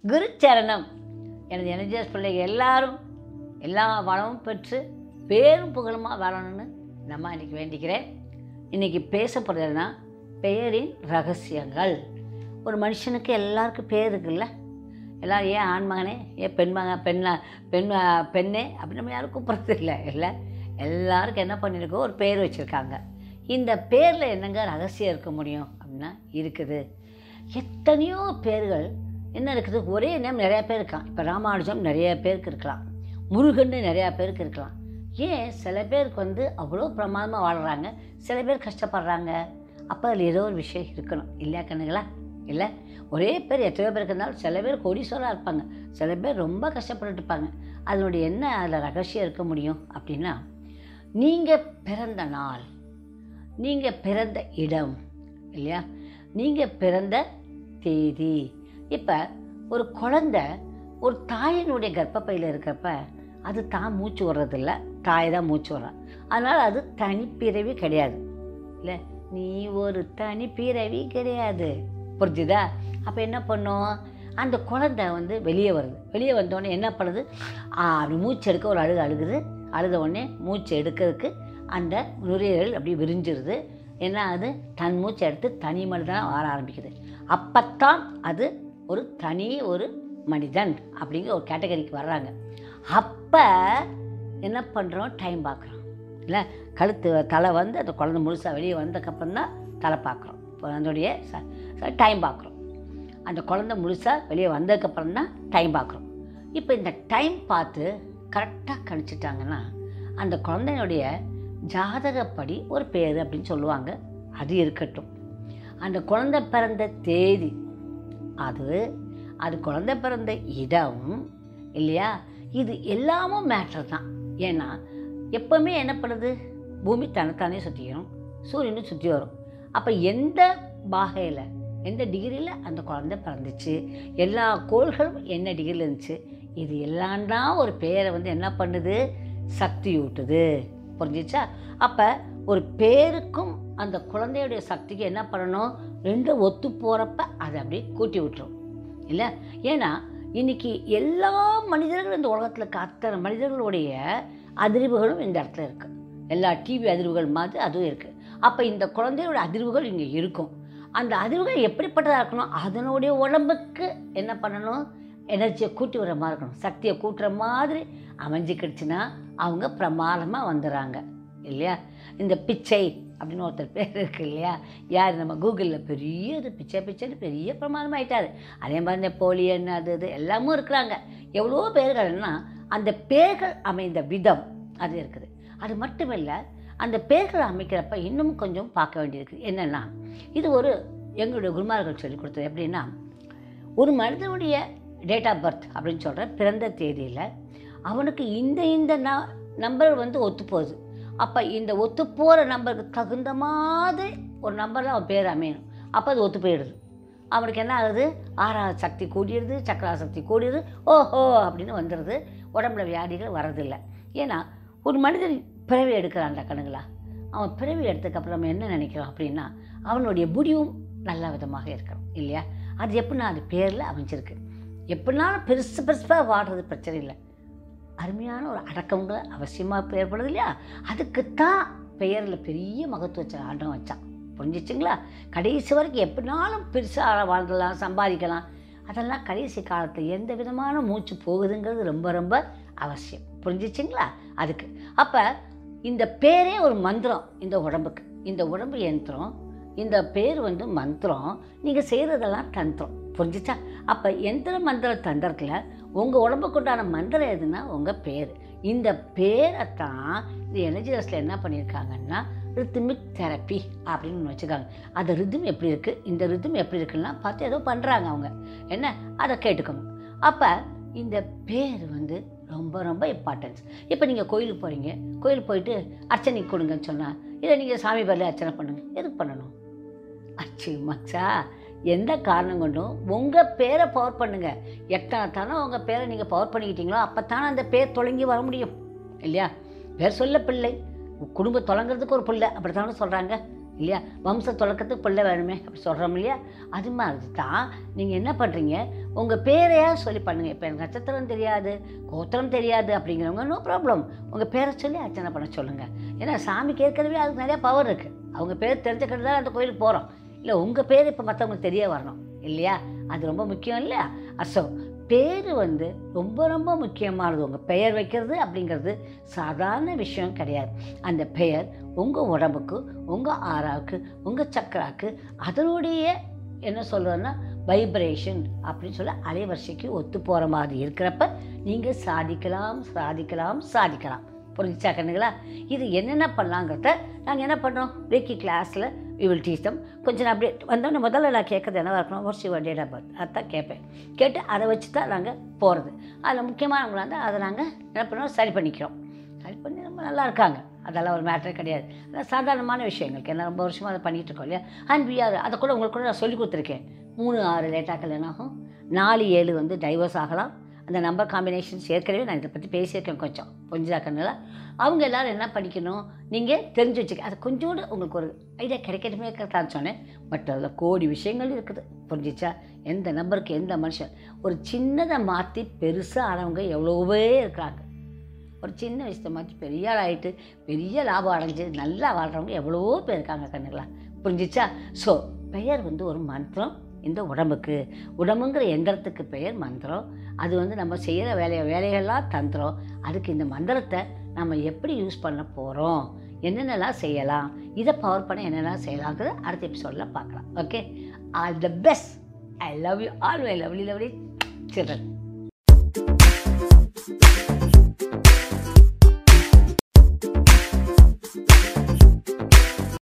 குருச்சரணம் எனது எனர்ஜியஸ் பிள்ளைகள் எல்லாரும் எல்லா வளமும் பெற்று பேரும் புகழுமா வாழணும்னு நம்ம இன்னைக்கு வேண்டிக்கிறேன் இன்றைக்கி பேச போகிறதுனா பெயரின் ரகசியங்கள் ஒரு மனுஷனுக்கு எல்லாருக்கும் பேர் இருக்குல்ல எல்லாரும் ஏன் ஆண்மகனே ஏன் பெண்மக பெண்ணா பெண் பெண்ணே அப்படி நம்ம யாரும் கூப்பிட்றது இல்லை இல்லை எல்லாருக்கும் என்ன பண்ணியிருக்கோம் ஒரு பேர் வச்சுருக்காங்க இந்த பேரில் என்னங்க ரகசியம் இருக்க முடியும் அப்படின்னா இருக்குது எத்தனையோ பேர்கள் என்ன இருக்குது ஒரே நேம் நிறையா பேர் இருக்கான் இப்போ ராமானுஜம் நிறைய பேருக்கு இருக்கலாம் முருகன்னு நிறையா பேருக்கு இருக்கலாம் ஏன் சில பேருக்கு வந்து அவ்வளோ பிரமாதமாக வாழ்கிறாங்க சில பேர் கஷ்டப்படுறாங்க அப்போ அதில் ஏதோ ஒரு விஷயம் இருக்கணும் இல்லையா கண்ணுங்களா இல்லை ஒரே பேர் எத்தனையோ பேருக்கு இருந்தாலும் சில பேர் கோடீஸ்வராக இருப்பாங்க சில பேர் ரொம்ப கஷ்டப்பட்டுட்டு இருப்பாங்க அதனுடைய என்ன அதில் ரகசியம் இருக்க முடியும் அப்படின்னா நீங்கள் பிறந்த நாள் நீங்கள் பிறந்த இடம் இல்லையா நீங்கள் பிறந்த தேதி இப்போ ஒரு குழந்த ஒரு தாயினுடைய கர்ப்பப்பையில் இருக்கிறப்ப அது தான் மூச்சு விடுறதில்ல தாய் தான் மூச்சு விடுறான் அதனால் அது தனிப்பிறவி கிடையாது இல்லை நீ ஒரு தனிப்பிறவி கிடையாது புரிஞ்சுதா அப்போ என்ன பண்ணும் அந்த குழந்தை வந்து வெளியே வருது வெளியே வந்தோடனே என்ன பண்ணுது ஆ, அப்படி மூச்சு எடுக்க ஒரு அழுகு அழுகுது அழுத உடனே மூச்சு எடுக்கிறதுக்கு அந்த நுரையீரல் அப்படி விரிஞ்சிருது என்ன அது தன் மூச்சை எடுத்து தனி மனிதனாக வாழ ஆரம்பிக்குது அப்பத்தான் அது ஒரு தனி ஒரு மனிதன் அப்படிங்கிற ஒரு கேட்டகரிக்கு வர்றாங்க அப்போ என்ன பண்ணுறோம் டைம் பார்க்குறோம் இல்லை கழுத்து தலை வந்து அந்த குழந்தை முழுசாக வெளியே வந்ததுக்கப்புறம் தான் தலை பார்க்குறோம் குழந்தையுடைய டைம் பார்க்குறோம் அந்த குழந்தை முழுசாக வெளியே வந்ததுக்கப்புறம் தான் டைம் பார்க்குறோம் இப்போ இந்த டைம் பார்த்து கரெக்டாக கணிச்சிட்டாங்கன்னா அந்த குழந்தையினுடைய ஜாதகப்படி ஒரு பேர் அப்படின்னு சொல்லுவாங்க அது இருக்கட்டும் அந்த குழந்தை பிறந்த தேதி அது அது குழந்தை பிறந்த இடம் இல்லையா இது எல்லாமும் மேட்டர் தான் ஏன்னா எப்போவுமே என்ன பண்ணுது பூமி தன்னைத்தானே சுற்றிக்கணும் சூரியனும் சுற்றி வரும் அப்போ எந்த பாகையில் எந்த டிகிரியில் அந்த குழந்தை பிறந்துச்சு எல்லா கோள்களும் என்ன டிகிரியில் இருந்துச்சு இது எல்லாம் தான் ஒரு பேரை வந்து என்ன பண்ணுது சக்தி ஊட்டுது புரிஞ்சிச்சா அப்போ ஒரு பேருக்கும் அந்த குழந்தையுடைய சக்திக்கு என்ன பண்ணணும் ரெண்டும் ஒத்து போகிறப்ப அதை அப்படியே கூட்டி விட்டுரும் இல்லை ஏன்னா இன்னைக்கு எல்லா மனிதர்களும் இந்த உலகத்தில் இருக்க அத்தனை மனிதர்களுடைய அதிர்வுகளும் இந்த இடத்துல இருக்குது எல்லா டிவி அதிர்வுகள் மாதிரி அதுவும் இருக்குது அப்போ இந்த குழந்தையோட அதிர்வுகள் இங்கே இருக்கும் அந்த அதிர்வுகள் எப்படிப்பட்டதாக இருக்கணும் அதனுடைய உடம்புக்கு என்ன பண்ணணும் எனர்ஜியை கூட்டி வர மாதிரி இருக்கணும் சக்தியை கூட்டுற மாதிரி அமைஞ்சிக்கிடுச்சுன்னா அவங்க பிரமாதமாக வந்துடுறாங்க இல்லையா இந்த பிச்சை அப்படின்னு ஒருத்தர் பேர் இருக்கு இல்லையா யார் நம்ம கூகுளில் பெரிய இது பிச்சை பிச்சைன்னு பெரிய பிரமாதம் ஆயிட்டாரு அதே மாதிரி நெப்போலியன் அது இது எல்லாமும் இருக்கிறாங்க எவ்வளோ பேர்கள்னா அந்த பேர்கள் அமைந்த விதம் அது இருக்குது அது மட்டும் இல்லை அந்த பேர்கள் அமைக்கிறப்ப இன்னும் கொஞ்சம் பார்க்க வேண்டியிருக்கு என்னென்னா இது ஒரு எங்களுடைய குருமார்கள் சொல்லி கொடுத்தது எப்படின்னா ஒரு மனிதனுடைய டேட் ஆஃப் பர்த் அப்படின்னு சொல்கிற பிறந்த தேதியில் அவனுக்கு இந்த இந்த ந நம்பர் வந்து ஒத்துப்போகுது அப்போ இந்த ஒத்துப்போகிற நம்பருக்கு தகுந்த மாதிரி ஒரு நம்பரில் அவன் பேர் அமையணும் அப்போ அது ஒத்து போயிடுது அவனுக்கு என்ன ஆகுது ஆறாவது சக்தி கூடிடுது சக்கரா சக்தி கூடிடுது ஓஹோ அப்படின்னு வந்துடுது உடம்புல வியாதிகள் வரதில்லை ஏன்னா ஒரு மனிதன் பிறவி எடுக்கிறான்ல கணுங்களா அவன் பிறவி எடுத்ததுக்கப்புறம் நம்ம என்ன நினைக்கிறோம் அப்படின்னா அவனுடைய முடிவும் நல்ல விதமாக இருக்கணும் இல்லையா அது எப்படின்னா அது பேரில் அமைஞ்சிருக்கு எப்படினாலும் பெருசு பெருசாக வாடுறது பிரச்சனை இல்லை அருமையான ஒரு அடக்கங்கள் அவசியமாக ஏற்படுது இல்லையா அதுக்குத்தான் பெயரில் பெரிய மகத்துவ வச்ச ஆண்டம் வச்சான் புரிஞ்சிச்சுங்களா கடைசி வரைக்கும் எப்படினாலும் பெருசாக வாழ்ந்துடலாம் சம்பாதிக்கலாம் அதெல்லாம் கடைசி காலத்தில் எந்த விதமான மூச்சு போகுதுங்கிறது ரொம்ப ரொம்ப அவசியம் புரிஞ்சிச்சுங்களா அதுக்கு அப்போ இந்த பேரே ஒரு மந்திரம் இந்த உடம்புக்கு இந்த உடம்பு யந்திரம் இந்த பேர் வந்து மந்திரம் நீங்கள் செய்கிறதெல்லாம் தந்திரம் புரிஞ்சுச்சா அப்போ எந்திர மந்திர தந்திரத்தில் உங்கள் உடம்புக்கு உண்டான மந்திரம் எதுனா உங்கள் பேர் இந்த பேரை தான் இந்த எனர்ஜிரஸில் என்ன பண்ணியிருக்காங்கன்னா ரித்மிக் தெரப்பி அப்படின்னு ஒன்று வச்சுருக்காங்க அந்த ரிதம் எப்படி இருக்குது இந்த ரிதம் எப்படி இருக்குன்னா பார்த்து ஏதோ பண்ணுறாங்க அவங்க என்ன அதை கேட்டுக்கோங்க அப்போ இந்த பேர் வந்து ரொம்ப ரொம்ப இம்பார்ட்டன்ஸ் இப்போ நீங்கள் கோயிலுக்கு போகிறீங்க கோயிலுக்கு போயிட்டு அர்ச்சனைக்கு கொடுங்கன்னு சொன்னால் இல்லை நீங்கள் சாமி பேரில் அர்ச்சனை பண்ணுங்க எதுக்கு பண்ணணும் அச்சு மச்சா எந்த காரணம் கொண்டும் உங்கள் பேரை பவர் பண்ணுங்க எத்தனை தானே உங்கள் பேரை நீங்கள் பவர் பண்ணிக்கிட்டீங்களோ அப்போ தானே அந்த பேர் தொலைங்கி வர முடியும் இல்லையா பேர் சொல்ல பிள்ளை குடும்பம் தொடங்குறதுக்கு ஒரு பிள்ளை அப்படி தானே சொல்கிறாங்க இல்லையா வம்ச தொடக்கத்துக்கு பிள்ளை வேணுமே அப்படி சொல்கிறோம் இல்லையா அது மாதிரி தான் நீங்கள் என்ன பண்ணுறீங்க உங்கள் பேரையா சொல்லி பண்ணுங்கள் இப்போ எனக்கு நட்சத்திரம் தெரியாது கோத்திரம் தெரியாது அப்படிங்கிறவங்க நோ ப்ராப்ளம் உங்கள் பேரை சொல்லி அர்ச்சனை பண்ண சொல்லுங்கள் ஏன்னா சாமிக்கு ஏற்கனவே அதுக்கு நிறையா பவர் இருக்குது அவங்க பேர் தெரிஞ்சுக்கிட்டு தான் அந்த கோயிலுக்கு போகிறோம் இல்லை உங்கள் பேர் இப்போ மற்றவங்களுக்கு தெரிய வரணும் இல்லையா அது ரொம்ப முக்கியம் இல்லையா அசோ பேர் வந்து ரொம்ப ரொம்ப முக்கியமானது உங்கள் பெயர் வைக்கிறது அப்படிங்கிறது சாதாரண விஷயம் கிடையாது அந்த பெயர் உங்கள் உடம்புக்கு உங்கள் ஆறாவுக்கு உங்கள் சக்கராக்கு அதனுடைய என்ன சொல்கிறோன்னா வைப்ரேஷன் அப்படின்னு சொல்ல அலைவரிசைக்கு ஒத்து போகிற மாதிரி இருக்கிறப்ப நீங்கள் சாதிக்கலாம் சாதிக்கலாம் சாதிக்கலாம் புரிஞ்சுச்சா கண்ணுங்களா இது என்னென்ன பண்ணலாங்கிறத நாங்கள் என்ன பண்ணுறோம் ரேக்கி கிளாஸில் வி வில் டீச் தம் கொஞ்சம் நான் அப்படியே வந்தோடனே முதல்ல நான் கேட்குறது என்னவா இருக்கணும் ஒரு சிவ டேட் ஆஃப் பர்த் அதான் கேட்பேன் கேட்டு அதை வச்சு தான் நாங்கள் போகிறது அதில் முக்கியமானவங்களா இருந்தால் அதை நாங்கள் என்ன பண்ணுறோம் சரி பண்ணிக்கிறோம் சரி பண்ணி ரொம்ப நல்லா இருக்காங்க அதெல்லாம் ஒரு மேட்டரே கிடையாது அதான் சாதாரணமான விஷயங்களுக்கு என்ன ரொம்ப வருஷமாக அதை பண்ணிகிட்டு இருக்கோம் இல்லையா அண்ட் வி ஆர் அதை கூட உங்களுக்கு கூட நான் சொல்லி கொடுத்துருக்கேன் மூணு ஆறு லேட்டாக கல்யாணம் ஆகும் நாலு ஏழு வந்து டைவர்ஸ் ஆகலாம் அந்த நம்பர் காம்பினேஷன்ஸ் ஏற்கனவே நான் இதை பற்றி பேசியிருக்கேன் கொஞ்சம் கொஞ்சம் கண்ணில் அவங்க எல்லோரும் என்ன பண்ணிக்கணும் நீங்கள் தெரிஞ்சு வச்சுக்க அது கொஞ்சோண்டு உங்களுக்கு ஒரு ஐடியா கிடைக்கட்டுமே தான் சொன்னேன் பட் அதில் கோடி விஷயங்கள் இருக்குது புரிஞ்சிச்சா எந்த நம்பருக்கு எந்த மனுஷன் ஒரு சின்னதை மாற்றி பெருசாக ஆனவங்க எவ்வளோவே இருக்கிறாங்க ஒரு சின்ன விஷயத்தை மாற்றி பெரிய ஆள் ஆகிட்டு பெரிய லாபம் அடைஞ்சு நல்லா வாழ்கிறவங்க எவ்வளவோ பேர் இருக்காங்க கண்ணுங்களா புரிஞ்சிச்சா ஸோ பெயர் வந்து ஒரு மந்திரம் இந்த உடம்புக்கு உடம்புங்கிற எந்திரத்துக்கு பெயர் மந்திரம் அது வந்து நம்ம செய்கிற வேலையை வேலைகள்லாம் தந்திரம் அதுக்கு இந்த மந்திரத்தை நம்ம எப்படி யூஸ் பண்ண போகிறோம் என்னென்னலாம் செய்யலாம் இதை பவர் பண்ண என்னென்னலாம் செய்யலாங்கிறத அடுத்த எபிசோடில் பார்க்கலாம் okay all the best I love you all my lovely lovely children